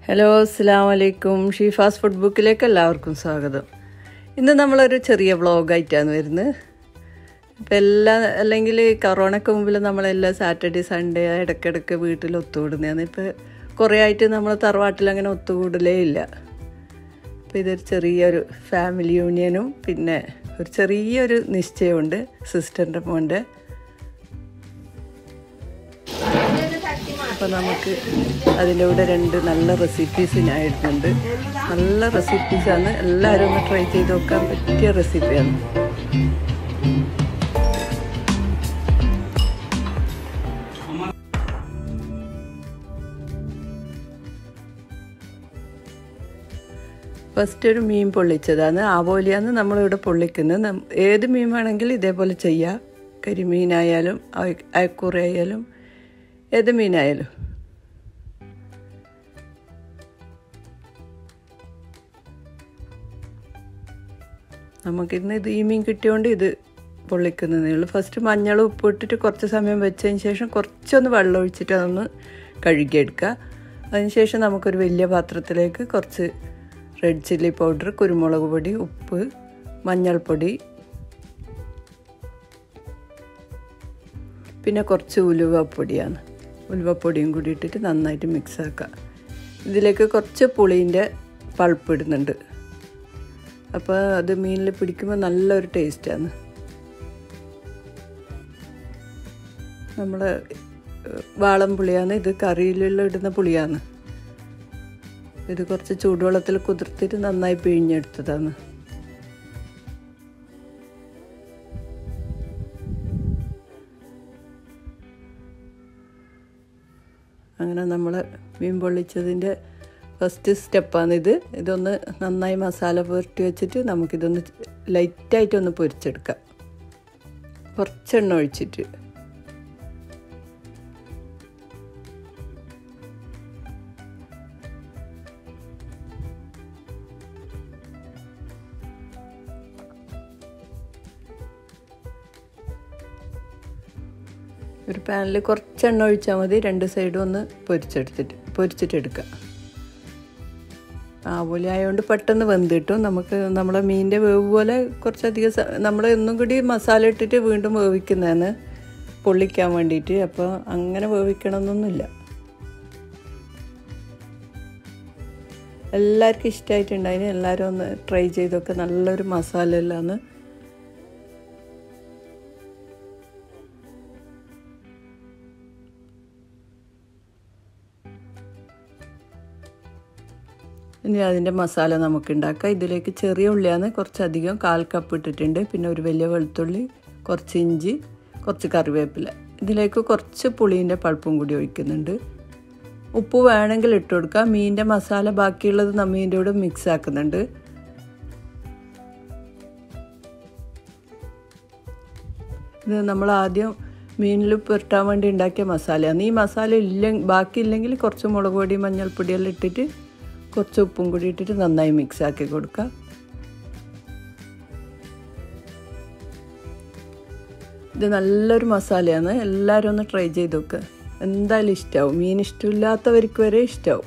hello അസ്സാം വലൈക്കും ഷീഫാസ് food ബുക്കിലേക്ക് എല്ലാവർക്കും സ്വാഗതം ഇന്ന് നമ്മളൊരു ചെറിയ വ്ളോഗായിട്ടാണ് വരുന്നത് ഇപ്പം എല്ലാ അല്ലെങ്കിൽ കൊറോണയ്ക്ക് മുമ്പിൽ നമ്മളെല്ലാ സാറ്റർഡേ സൺഡേ ഇടയ്ക്കിടയ്ക്ക് വീട്ടിൽ ഒത്തുകൂടുന്നതാണ് ഇപ്പോൾ കുറേ ആയിട്ട് നമ്മൾ തറവാട്ടിൽ അങ്ങനെ ഒത്തുകൂടലേ ഇല്ല അപ്പോൾ ഇതൊരു ചെറിയൊരു ഫാമിലി യൂണിയനും പിന്നെ ഒരു ചെറിയൊരു നിശ്ചയമുണ്ട് സിസ്റ്ററിൻ്റെ മോൻ്റെ അപ്പോൾ നമുക്ക് അതിൻ്റെ കൂടെ രണ്ട് നല്ല റെസിപ്പീസ് ഞാൻ ഇടുന്നുണ്ട് നല്ല റെസിപ്പീസാണ് എല്ലാവരും ഒന്ന് ട്രൈ ചെയ്ത് നോക്കാൻ പറ്റിയ റെസിപ്പിയാണ് ഫസ്റ്റ് ഒരു മീൻ പൊള്ളിച്ചതാണ് ആവോലിയാണ് നമ്മളിവിടെ പൊള്ളിക്കുന്നത് നം- ഏത് മീൻ വേണമെങ്കിലും ഇതേപോലെ ചെയ്യാം കരിമീനായാലും അയ- അയക്കൂറയായാലും ഏത് മീനായാലും നമുക്കിന്ന് ഇത് ഈ മീൻ കിട്ടിയോണ്ട് ഇത് പൊള്ളിക്കുന്നതേ ഉള്ളൂ ഫസ്റ്റ് മഞ്ഞൾ ഉപ്പ് ഇട്ടിട്ട് കുറച്ച് സമയം വെച്ചതിന് ശേഷം കുറച്ചൊന്ന് വെള്ളം ഒഴിച്ചിട്ട് അതൊന്ന് കഴുകിയെടുക്കുക അതിനുശേഷം നമുക്കൊരു വലിയ പാത്രത്തിലേക്ക് കുറച്ച് റെഡ് ചില്ലി പൗഡർ കുരുമുളക് പൊടി ഉപ്പ് മഞ്ഞൾപ്പൊടി പിന്നെ കുറച്ച് ഉലുവപ്പൊടിയാണ് ഉലുവപ്പൊടിയും കൂടി ഇട്ടിട്ട് നന്നായിട്ട് മിക്സ് ആക്കുക ഇതിലേക്ക് കുറച്ച് പുളീൻ്റെ പൾപ്പ് ഇടുന്നുണ്ട് അപ്പോൾ അത് മീനിൽ പിടിക്കുമ്പോൾ നല്ലൊരു ടേസ്റ്റാണ് നമ്മൾ വാളം പുളിയാണ് ഇത് കറിയിലുള്ള ഇടുന്ന പുളിയാണ് ഇത് കുറച്ച് ചൂടുവെള്ളത്തിൽ കുതിർത്തിട്ട് നന്നായി പിഴിഞ്ഞെടുത്തതാണ് അങ്ങനെ നമ്മൾ മീൻ പൊള്ളിച്ചതിൻ്റെ ഫസ്റ്റ് സ്റ്റെപ്പാണിത് ഇതൊന്ന് നന്നായി മസാല പുരട്ടി വെച്ചിട്ട് നമുക്കിതൊന്ന് ലൈറ്റായിട്ടൊന്ന് പൊരിച്ചെടുക്കാം കുറച്ചെണ്ണ ഒഴിച്ചിട്ട് ഒരു പാനിൽ കുറച്ച് എണ്ണ ഒഴിച്ചാൽ മതി രണ്ട് സൈഡും ഒന്ന് പൊരിച്ചെടുത്തിട്ട് പൊരിച്ചിട്ടെടുക്കുക ആവോലി ആയതുകൊണ്ട് പെട്ടെന്ന് വെന്ത് കിട്ടും നമുക്ക് നമ്മളെ മീനിൻ്റെ വേവ് പോലെ കുറച്ചധികം സ- നമ്മൾ ഒന്നും കൂടി മസാല ഇട്ടിട്ട് വീണ്ടും വേവിക്കുന്നതാണ് പൊള്ളിക്കാൻ വേണ്ടിയിട്ട് അപ്പോൾ അങ്ങനെ വേവിക്കണമെന്നൊന്നുമില്ല എല്ലാവർക്കും ഇഷ്ടമായിട്ടുണ്ടായിന് എല്ലാവരും ഒന്ന് ട്രൈ ചെയ്തൊക്കെ നല്ലൊരു മസാല എല്ലാന്ന് ഇനി അതിൻ്റെ മസാല നമുക്ക് ഉണ്ടാക്കാം ഇതിലേക്ക് ചെറിയ ഉള്ളിയാണ് കുറച്ചധികം കാൽ കപ്പ് ഇട്ടിട്ടുണ്ട് പിന്നെ ഒരു വലിയ വെളുത്തുള്ളി കുറച്ച് ഇഞ്ചി കുറച്ച് കറിവേപ്പില ഇതിലേക്ക് കുറച്ച് പുളീൻ്റെ പൾപ്പും കൂടി ഒഴിക്കുന്നുണ്ട് ഉപ്പ് വേണമെങ്കിൽ ഇട്ട് കൊടുക്കാം മീനിൻ്റെ മസാല ബാക്കിയുള്ളത് നമ്മീൻ്റെ കൂടെ മിക്സ് ആക്കുന്നുണ്ട് ഇത് നമ്മൾ ആദ്യം മീനിൽ പുരട്ടാൻ വേണ്ടി ഉണ്ടാക്കിയ മസാലയാണ് ഈ മസാല ഇല്ല ബാക്കിയില്ലെങ്കിൽ കുറച്ച് മുളക് പൊടി മഞ്ഞൾപ്പൊടിയെല്ലാം ഇട്ടിട്ട് കുറച്ച് ഉപ്പും കൂടി ഇട്ടിട്ട് നന്നായി മിക്സ് ആക്കി കൊടുക്കുക ഇത് നല്ലൊരു മസാലയാണ് എല്ലാവരും ഒന്ന് ട്രൈ ചെയ്ത് നോക്കുക എന്തായാലും ഇഷ്ടമാവും മീൻ ഇഷ്ടമില്ലാത്തവർക്ക് വരെ ഇഷ്ടമാവും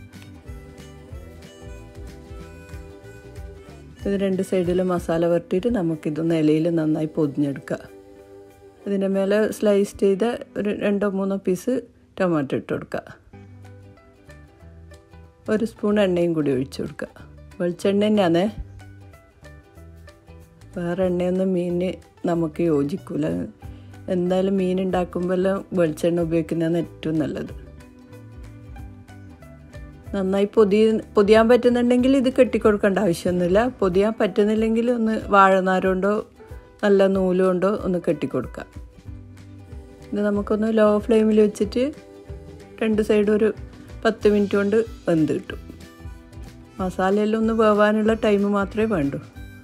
ഇത് രണ്ട് സൈഡിൽ മസാല വരട്ടിയിട്ട് നമുക്കിതൊന്ന് ഇലയിൽ നന്നായി പൊതിഞ്ഞെടുക്കുക ഇതിൻ്റെ മേലെ സ്ലൈസ് ചെയ്ത ഒരു രണ്ടോ മൂന്നോ പീസ് ടൊമാറ്റോ ഇട്ട് കൊടുക്കുക ഒരു സ്പൂൺ എണ്ണയും കൂടി ഒഴിച്ചു കൊടുക്കുക വെളിച്ചെണ്ണ തന്നെയാണേ വേറെ എണ്ണയൊന്നും മീനിന് നമുക്ക് യോജിക്കില്ല എന്തായാലും മീൻ ഉണ്ടാക്കുമ്പോഴെല്ലാം വെളിച്ചെണ്ണ ഉപയോഗിക്കുന്നതാണ് ഏറ്റവും നല്ലത് നന്നായി പൊതി പൊതിയാൻ പറ്റുന്നുണ്ടെങ്കിൽ ഇത് കെട്ടിക്കൊടുക്കേണ്ട ആവശ്യമൊന്നുമില്ല പൊതിയാൻ പറ്റുന്നില്ലെങ്കിൽ ഒന്ന് വാഴനാരുകൊണ്ടോ നല്ല നൂലുകൊണ്ടോ ഒന്ന് കെട്ടിക്കൊടുക്കാം ഇത് നമുക്കൊന്ന് ലോ ഫ്ലെയിമിൽ വെച്ചിട്ട് രണ്ട് സൈഡും ഒരു പത്ത് മിനിറ്റ് കൊണ്ട് വെന്ത് കിട്ടും മസാലയെല്ലാം ഒന്ന് വേവാനുള്ള ടൈം മാത്രമേ വേണ്ടൂ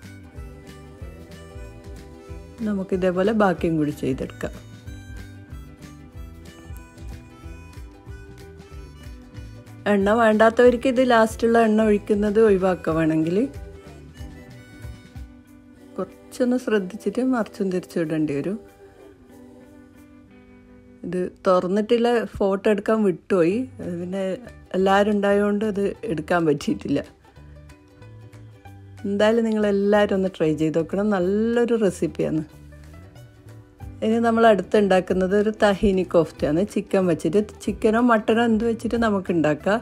നമുക്കിതേപോലെ ബാക്കിയും കൂടി ചെയ്തെടുക്കാം എണ്ണ വേണ്ടാത്തവർക്ക് ഇത് ലാസ്റ്റുള്ള എണ്ണ ഒഴിക്കുന്നത് ഒഴിവാക്കുക വേണമെങ്കിൽ കുറച്ചൊന്ന് ശ്രദ്ധിച്ചിട്ട് മറിച്ചും തിരിച്ചിടേണ്ടി വരും ഇത് തുറന്നിട്ടുള്ള ഫോട്ടോ എടുക്കാൻ വിട്ടുപോയി അത് പിന്നെ എല്ലാവരും ഉണ്ടായതുകൊണ്ട് അത് എടുക്കാൻ പറ്റിയിട്ടില്ല എന്തായാലും നിങ്ങൾ എല്ലാവരും ഒന്ന് ട്രൈ ചെയ്ത് നോക്കണം നല്ലൊരു റെസിപ്പിയാണ് ഇനി നമ്മൾ അടുത്ത് ഉണ്ടാക്കുന്നത് ഒരു തഹീനി കോഫ്റ്റയാണ് ചിക്കൻ വെച്ചിട്ട് ചിക്കനോ മട്ടനോ എന്ത് വെച്ചിട്ട് നമുക്ക് ഉണ്ടാക്കാം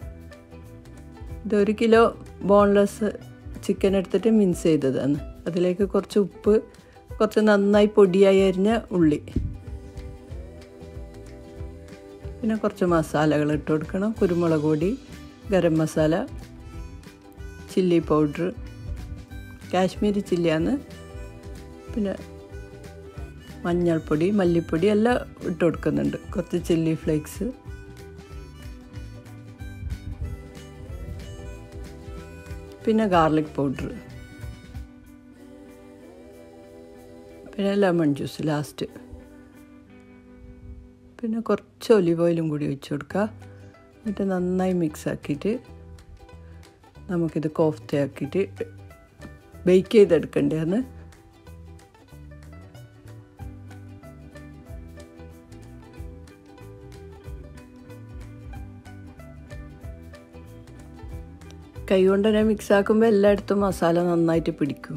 ഇതൊരു കിലോ ബോൺലെസ് ചിക്കൻ എടുത്തിട്ട് മിൻസ് ചെയ്തതാണ് അതിലേക്ക് കുറച്ച് ഉപ്പ് കുറച്ച് നന്നായി പൊടിയായി അരിഞ്ഞ ഉള്ളി പിന്നെ കുറച്ച് മസാലകൾ ഇട്ട് കൊടുക്കണം കുരുമുളക് പൊടി ഗരം മസാല ചില്ലി പൗഡർ കാശ്മീരി ചില്ലിയാണ് പിന്നെ മഞ്ഞൾപ്പൊടി മല്ലിപ്പൊടി എല്ലാം ഇട്ട് കൊടുക്കുന്നുണ്ട് കുറച്ച് ചില്ലി ഫ്ലേക്സ് പിന്നെ ഗാർലിക് പൗഡർ പിന്നെ ലെമൺ ജ്യൂസ് ലാസ്റ്റ് പിന്നെ കുറച്ച് ഒലിവ് ഓയിലും കൂടി ഒഴിച്ച് കൊടുക്കുക എന്നിട്ട് നന്നായി മിക്സ് ആക്കിയിട്ട് നമുക്കിത് കോഫ്തയാക്കിയിട്ട് ബേക്ക് ചെയ്തെടുക്കേണ്ടതാണ് കൈ കൊണ്ട് തന്നെ മിക്സ് ആക്കുമ്പോൾ എല്ലായിടത്തും മസാല നന്നായിട്ട് പിടിക്കും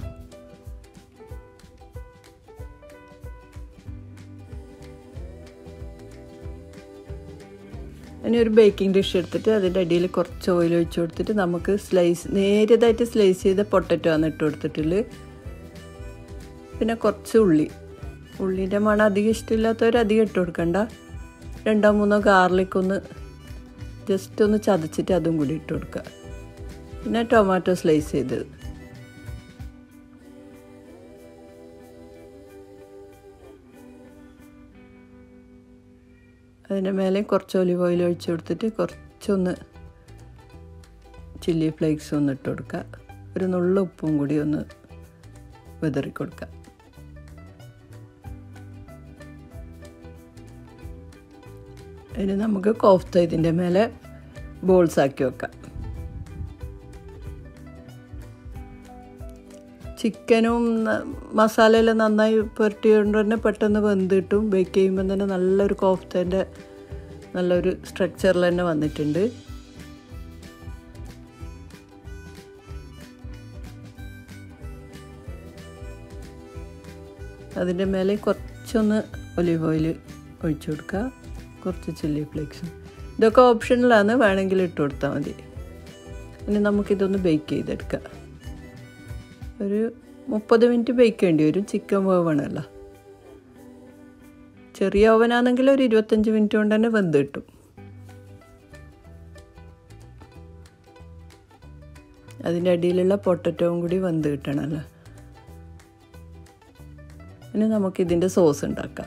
ഇനി ഒരു ബേക്കിംഗ് ഡിഷ് എടുത്തിട്ട് അതിൻ്റെ അടിയിൽ കുറച്ച് ഓയിൽ ഒഴിച്ച് കൊടുത്തിട്ട് നമുക്ക് സ്ലൈസ് നേരിയതായിട്ട് സ്ലൈസ് ചെയ്ത പൊട്ടറ്റോ ആണ് ഇട്ട് കൊടുത്തിട്ടുള്ളത് പിന്നെ കുറച്ച് ഉള്ളി ഉള്ളിൻ്റെ മണം അധികം ഇഷ്ടമില്ലാത്തവർ അധികം ഇട്ട് കൊടുക്കണ്ട രണ്ടോ മൂന്നോ ഗാർലിക് ഒന്ന് ജസ്റ്റ് ഒന്ന് ചതച്ചിട്ട് അതും കൂടി ഇട്ട് കൊടുക്കുക പിന്നെ ടൊമാറ്റോ സ്ലൈസ് ചെയ്തത് അതിൻ്റെ മേലെ കുറച്ച് ഒലിവ് ഓയിൽ ഒഴിച്ച് കൊടുത്തിട്ട് കുറച്ചൊന്ന് ചില്ലി ഫ്ലേക്സ് ഒന്ന് ഇട്ട് കൊടുക്കുക ഒരു നുള്ള ഉപ്പും കൂടി ഒന്ന് വിതറി കൊടുക്കുക ഇനി നമുക്ക് കോഫ്ത ഇതിൻ്റെ മേലെ ബോൾസ് ആക്കി വെക്കാം ചിക്കനും മസാലയെല്ലാം നന്നായി പുരട്ടിയോണ്ട് തന്നെ പെട്ടെന്ന് വെന്ത് കിട്ടും ബേക്ക് ചെയ്യുമ്പോൾ തന്നെ നല്ലൊരു കോഫ്തേൻ്റെ നല്ലൊരു സ്ട്രക്ചറിൽ തന്നെ വന്നിട്ടുണ്ട് അതിൻ്റെ മേലെ കുറച്ചൊന്ന് ഒലിവ് ഓയിൽ ഒഴിച്ചു കൊടുക്കുക കുറച്ച് ചില്ലി ഫ്ലേക്സും ഇതൊക്കെ ഓപ്ഷനിലാണ് വേണമെങ്കിൽ ഇട്ട് കൊടുത്താൽ മതി ഇനി നമുക്കിതൊന്ന് ബേക്ക് ചെയ്തെടുക്കാം ഒരു മുപ്പത് മിനിറ്റ് ബേക്ക് ചെയ്യേണ്ടി വരും ചിക്കൻ വേവണമല്ലോ ചെറിയ ഓവനാണെങ്കിൽ ഒരു ഇരുപത്തഞ്ച് മിനിറ്റ് കൊണ്ട് തന്നെ വെന്ത് കിട്ടും അതിൻ്റെ അടിയിലുള്ള പൊട്ടറ്റവും കൂടി വെന്ത് കിട്ടണമല്ലോ ഇനി നമുക്കിതിൻ്റെ സോസ് ഉണ്ടാക്കാം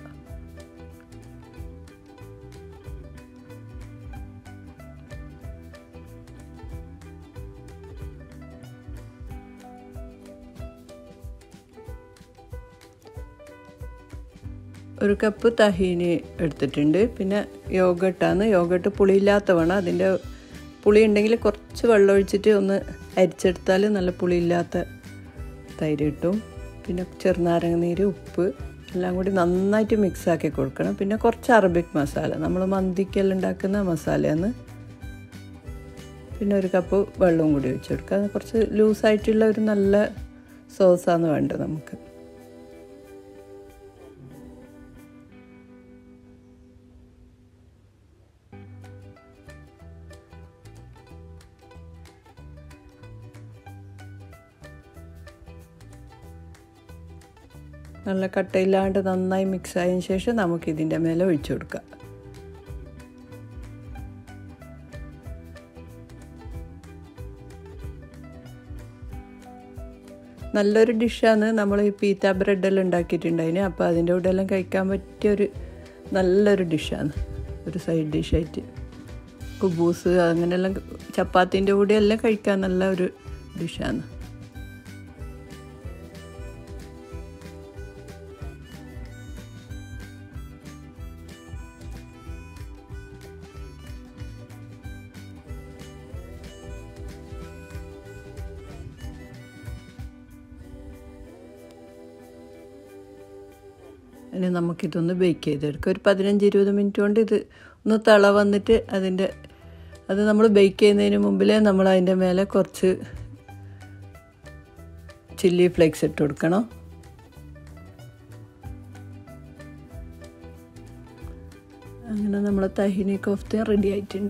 ഒരു കപ്പ് തഹീനി എടുത്തിട്ടുണ്ട് പിന്നെ യോഗട്ടാണ് യോഗട്ട് പുളിയില്ലാത്ത വേണം അതിൻ്റെ പുളി ഉണ്ടെങ്കിൽ കുറച്ച് വെള്ളം ഒഴിച്ചിട്ട് ഒന്ന് അരിച്ചെടുത്താൽ നല്ല പുളിയില്ലാത്ത തൈര് കിട്ടും പിന്നെ ചെറുനാരങ്ങ നീര് ഉപ്പ് എല്ലാം കൂടി നന്നായിട്ട് മിക്സ് ആക്കി കൊടുക്കണം പിന്നെ കുറച്ച് അറബിക് മസാല നമ്മൾ മന്തിക്കെല്ലാം ഉണ്ടാക്കുന്ന മസാലയാണ് പിന്നെ ഒരു കപ്പ് വെള്ളവും കൂടി ഒഴിച്ച് കൊടുക്കുക അത് കുറച്ച് ലൂസായിട്ടുള്ള ഒരു നല്ല സോസാണ് വേണ്ടത് നമുക്ക് നല്ല കട്ടയില്ലാണ്ട് നന്നായി മിക്സ് ആയതിനു ശേഷം നമുക്ക് ഇതിൻ്റെ മേലെ ഒഴിച്ചു കൊടുക്കാം നല്ലൊരു ഡിഷാണ് നമ്മൾ ഈ പീത്ത ബ്രെഡെല്ലാം ഉണ്ടാക്കിയിട്ടുണ്ടായിന് അപ്പോൾ അതിൻ്റെ കൂടെ എല്ലാം കഴിക്കാൻ പറ്റിയൊരു നല്ലൊരു ഡിഷാണ് ഒരു സൈഡ് ഡിഷായിട്ട് കുബൂസ് അങ്ങനെയെല്ലാം ചപ്പാത്തിൻ്റെ കൂടെ എല്ലാം കഴിക്കാൻ നല്ല ഒരു ഡിഷാണ് ഇനി നമുക്കിതൊന്ന് ബേക്ക് ചെയ്തെടുക്കാം ഒരു പതിനഞ്ച് ഇരുപത് മിനിറ്റ് കൊണ്ട് ഇത് ഒന്ന് തിള വന്നിട്ട് അതിൻ്റെ അത് നമ്മൾ ബേക്ക് ചെയ്യുന്നതിന് മുമ്പിലേ നമ്മൾ അതിൻ്റെ മേലെ കുറച്ച് ചില്ലി ഫ്ലേക്സ് ഇട്ട് കൊടുക്കണം അങ്ങനെ നമ്മളെ തഹിനി കോഫ്ത റെഡി ആയിട്ടുണ്ട്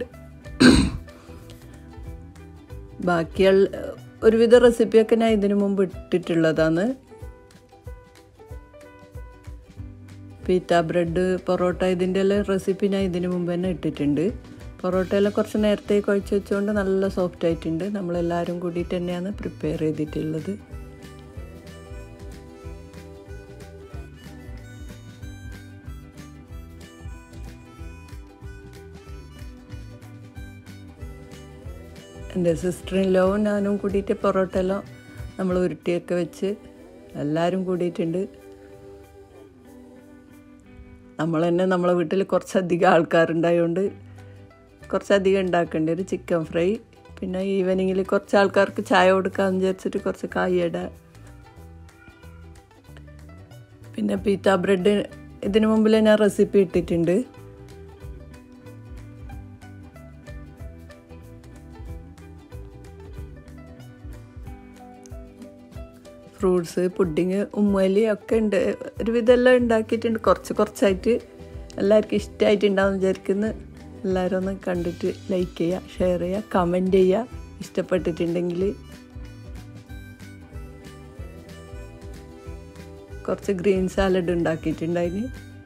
ബാക്കിയുള്ള ഒരുവിധ റെസിപ്പിയൊക്കെ ഞാൻ ഇതിനു മുമ്പ് ഇട്ടിട്ടുള്ളതാണ് പീത്ത ബ്രെഡ് പൊറോട്ട ഇതിൻ്റെ എല്ലാം റെസിപ്പി ഞാൻ ഇതിനു മുമ്പ് തന്നെ ഇട്ടിട്ടുണ്ട് പൊറോട്ടയെല്ലാം കുറച്ച് നേരത്തെ കുഴച്ച് വെച്ചുകൊണ്ട് നല്ല സോഫ്റ്റ് ആയിട്ടുണ്ട് നമ്മളെല്ലാവരും കൂടിയിട്ട് തന്നെയാണ് പ്രിപ്പയർ ചെയ്തിട്ടുള്ളത് എൻ്റെ സിസ്റ്ററിൻ ലോവും ഞാനും കൂടിയിട്ട് പൊറോട്ട എല്ലാം നമ്മൾ ഉരുട്ടിയൊക്കെ വെച്ച് എല്ലാവരും കൂടിയിട്ടുണ്ട് നമ്മൾ തന്നെ നമ്മളെ വീട്ടിൽ കുറച്ചധികം ആൾക്കാരുണ്ടായതുകൊണ്ട് കുറച്ചധികം ഉണ്ടാക്കേണ്ടി ഒരു ചിക്കൻ ഫ്രൈ പിന്നെ ഈവനിങ്ങിൽ കുറച്ച് ആൾക്കാർക്ക് ചായ കൊടുക്കാമെന്ന് വിചാരിച്ചിട്ട് കുറച്ച് കായട പിന്നെ പീത്ത ബ്രെഡ് ഇതിനു മുമ്പിൽ ഞാൻ റെസിപ്പി ഇട്ടിട്ടുണ്ട് ഫ്രൂട്ട്സ് പുഡിങ് ഉമ്മലി ഒക്കെ ഉണ്ട് ഒരുവിധം എല്ലാം ഉണ്ടാക്കിയിട്ടുണ്ട് കുറച്ച് കുറച്ചായിട്ട് എല്ലാവർക്കും ഇഷ്ടമായിട്ടുണ്ടാവും വിചാരിക്കുന്നു എല്ലാവരും ഒന്ന് കണ്ടിട്ട് ലൈക്ക് ചെയ്യുക ഷെയർ ചെയ്യുക കമൻറ്റ് ചെയ്യുക ഇഷ്ടപ്പെട്ടിട്ടുണ്ടെങ്കിൽ കുറച്ച് ഗ്രീൻ സാലഡ് ഉണ്ടാക്കിയിട്ടുണ്ടായിന്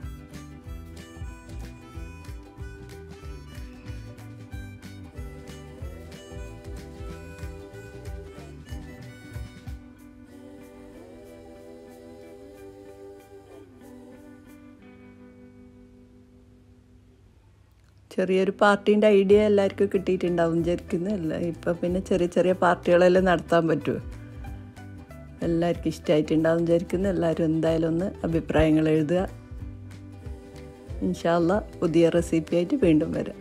ചെറിയൊരു പാർട്ടീൻ്റെ ഐഡിയ എല്ലാവർക്കും കിട്ടിയിട്ടുണ്ടാവും വിചാരിക്കുന്നു അല്ല ഇപ്പം പിന്നെ ചെറിയ ചെറിയ പാർട്ടികളെല്ലാം നടത്താൻ പറ്റുമോ എല്ലാവർക്കും ഇഷ്ടമായിട്ടുണ്ടാവും വിചാരിക്കുന്നു എല്ലാവരും എന്തായാലും ഒന്ന് അഭിപ്രായങ്ങൾ എഴുതുക ഇൻഷാല്ല പുതിയ റെസിപ്പി ആയിട്ട് വീണ്ടും വരാം